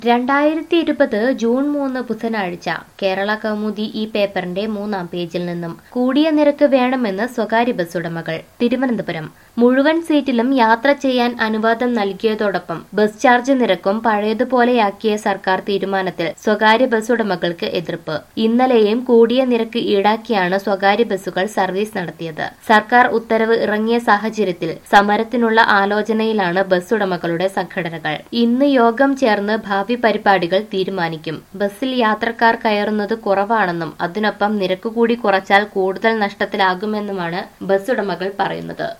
രണ്ടായിരത്തി ഇരുപത് ജൂൺ മൂന്ന് ബുധനാഴ്ച കേരള കൗമുദി ഈ പേപ്പറിന്റെ മൂന്നാം പേജിൽ നിന്നും കൂടിയ നിരക്ക് വേണമെന്ന് സ്വകാര്യ ബസ് ഉടമകൾ തിരുവനന്തപുരം മുഴുവൻ സീറ്റിലും യാത്ര ചെയ്യാൻ അനുവാദം നൽകിയതോടൊപ്പം ബസ് ചാർജ് നിരക്കും പഴയതുപോലെയാക്കിയ സർക്കാർ തീരുമാനത്തിൽ സ്വകാര്യ ബസ് ഉടമകൾക്ക് എതിർപ്പ് ഇന്നലെയും കൂടിയ നിരക്ക് ഈടാക്കിയാണ് സ്വകാര്യ ബസ്സുകൾ സർവീസ് നടത്തിയത് സർക്കാർ ഉത്തരവ് ഇറങ്ങിയ സാഹചര്യത്തിൽ സമരത്തിനുള്ള ആലോചനയിലാണ് ബസ് ഉടമകളുടെ സംഘടനകൾ ഇന്ന് യോഗം ചേർന്ന് ഭാവി പരിപാടികൾ തീരുമാനിക്കും ബസ്സിൽ യാത്രക്കാർ കയറുന്നത് കുറവാണെന്നും അതിനൊപ്പം നിരക്ക് കൂടി കുറച്ചാൽ കൂടുതൽ നഷ്ടത്തിലാകുമെന്നുമാണ് ബസ് ഉടമകൾ പറയുന്നത്